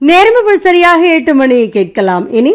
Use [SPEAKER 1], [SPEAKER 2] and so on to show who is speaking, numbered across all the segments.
[SPEAKER 1] நேரம் இப்ப சரியாக எட்டு மணி கேட்கலாம் இனி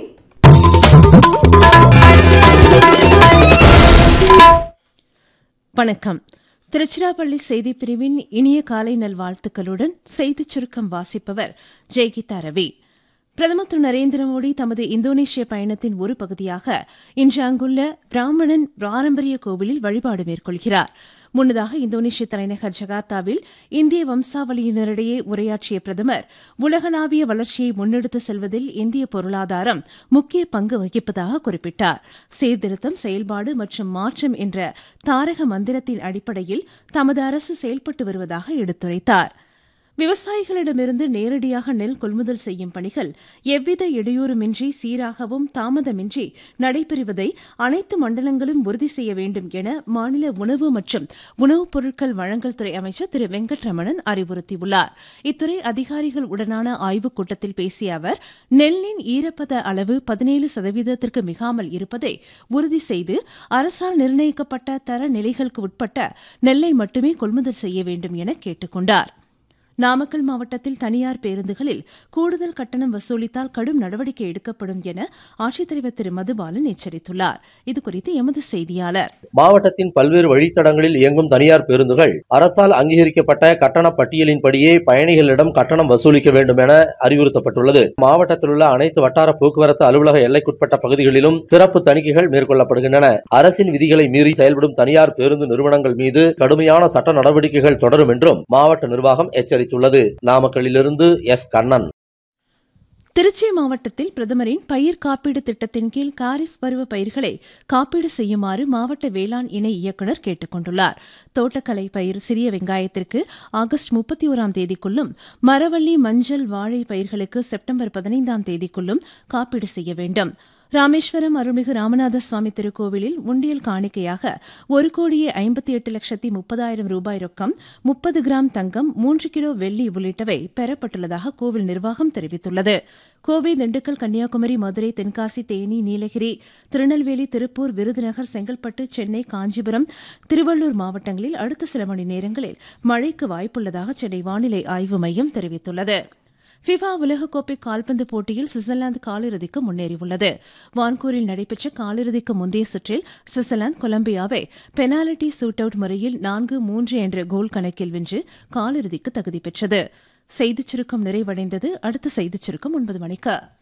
[SPEAKER 2] வணக்கம் திருச்சிராப்பள்ளி செய்திப் பிரிவின் இனிய காலை நல்வாழ்த்துக்களுடன் செய்திச் சுருக்கம் வாசிப்பவர் ஜெய்கீதா ரவி பிரதமர் திரு நரேந்திர மோடி தமது இந்தோனேஷிய பயணத்தின் ஒரு பகுதியாக இன்று அங்குள்ள பிராமணன் பாரம்பரிய கோவிலில் வழிபாடு மேற்கொள்கிறார் முன்னதாக இந்தோனேஷிய தலைநகர் ஜகார்த்தாவில் இந்திய வம்சாவளியினரிடையே உரையாற்றிய பிரதமர் உலகளாவிய வளர்ச்சியை முன்னெடுத்து செல்வதில் இந்திய பொருளாதாரம் முக்கிய பங்கு வகிப்பதாக குறிப்பிட்டார் சீர்திருத்தம் செயல்பாடு மற்றும் மாற்றம் என்ற தாரக மந்திரத்தின் அடிப்படையில் தமது அரசு செயல்பட்டு வருவதாக எடுத்துரைத்தார் விவசாயிகளிடமிருந்து நேரடியாக நெல் கொள்முதல் செய்யும் பணிகள் எவ்வித இடையூறுமின்றி சீராகவும் தாமதமின்றி நடைபெறுவதை அனைத்து மண்டலங்களும் உறுதி செய்ய வேண்டும் என மாநில உணவு மற்றும் உணவுப் பொருட்கள் வழங்கல் துறை அமைச்சர் திரு வெங்கட்ரமணன் அறிவுறுத்தியுள்ளார் இத்துறை அதிகாரிகள் உடனான ஆய்வுக் கூட்டத்தில் பேசிய அவர் நெல்லின் ஈரப்பத அளவு பதினேழு சதவீதத்திற்கு மிகாமல் இருப்பதை உறுதி செய்து அரசால் நிர்ணயிக்கப்பட்ட தர நிலைகளுக்கு உட்பட்ட நெல்லை மட்டுமே கொள்முதல் செய்ய வேண்டும் என கேட்டுக் கொண்டார் நாமக்கல் மாவட்டத்தில் தனியார் பேருந்துகளில் கூடுதல் கட்டணம் வசூலித்தால் கடும் நடவடிக்கை எடுக்கப்படும் என ஆட்சித்தலைவர் திரு மதுபாலன் எச்சரித்துள்ளார் இதுகுறித்து எமது செய்தியாளர்
[SPEAKER 3] மாவட்டத்தின் பல்வேறு வழித்தடங்களில் இயங்கும் தனியார் பேருந்துகள் அரசால் அங்கீகரிக்கப்பட்ட கட்டண பட்டியலின்படியே பயணிகளிடம் கட்டணம் வசூலிக்க வேண்டும் என அறிவுறுத்தப்பட்டுள்ளது மாவட்டத்தில் உள்ள அனைத்து வட்டார போக்குவரத்து அலுவலக எல்லைக்குட்பட்ட பகுதிகளிலும் சிறப்பு தணிக்கைகள் மேற்கொள்ளப்படுகின்றன அரசின் விதிகளை மீறி செயல்படும் தனியார் பேருந்து நிறுவனங்கள் மீது கடுமையான சட்ட நடவடிக்கைகள் தொடரும் என்றும் மாவட்ட நிர்வாகம் எச்சரித்துள்ளது நாமக்கல்லிலிருந்து எஸ் கண்ணன்
[SPEAKER 2] திருச்சி மாவட்டத்தில் பிரதமரின் பயிர் காப்பீடு திட்டத்தின் கீழ் காரிஃப் பருவ பயிர்களை காப்பீடு செய்யுமாறு மாவட்ட வேளாண் இணை இயக்குநர் கேட்டுக் கொண்டுள்ளார் தோட்டக்கலை பயிர் சிறிய வெங்காயத்திற்கு ஆகஸ்ட் முப்பத்தி ஓராம் தேதிக்குள்ளும் மரவள்ளி மஞ்சள் வாழை பயிர்களுக்கு செப்டம்பர் பதினைந்தாம் தேதிக்குள்ளும் காப்பீடு செய்ய வேண்டும் ராமேஸ்வரம் அருள்மிகு ராமநாத சுவாமி திருக்கோவிலில் உண்டியல் காணிக்கையாக ஒரு கோடியே ஐம்பத்தி எட்டு லட்சத்தி முப்பதாயிரம் ரூபாய் ரொக்கம் முப்பது கிராம் தங்கம் மூன்று கிலோ வெள்ளி உள்ளிட்டவை பெறப்பட்டுள்ளதாக கோவில் நிர்வாகம் தெரிவித்துள்ளது கோவை திண்டுக்கல் கன்னியாகுமரி மதுரை தென்காசி தேனி நீலகிரி திருநெல்வேலி திருப்பூர் விருதுநகர் செங்கல்பட்டு சென்னை காஞ்சிபுரம் திருவள்ளூர் மாவட்டங்களில் அடுத்த சில மணி நேரங்களில் மழைக்கு வாய்ப்புள்ளதாக சென்னை வானிலை ஆய்வு மையம் தெரிவித்துள்ளது ஃபிஃபா உலகக்கோப்பை கால்பந்து போட்டியில் சுவிட்சர்லாந்து காலிறுதிக்கு முன்னேறியுள்ளது வான்கூரில் நடைபெற்ற காலிறுதிக்கு முந்தைய சுற்றில் சுவிட்சர்லாந்து கொலம்பியாவை பெனால்டி சூட் அவுட் முறையில் நான்கு மூன்று என்ற கோல் கணக்கில் வென்று காலிறுதிக்கு தகுதி பெற்றது செய்திச் சுருக்கம் நிறைவடைந்தது அடுத்த செய்திச் சுருக்கம் ஒன்பது மணிக்கு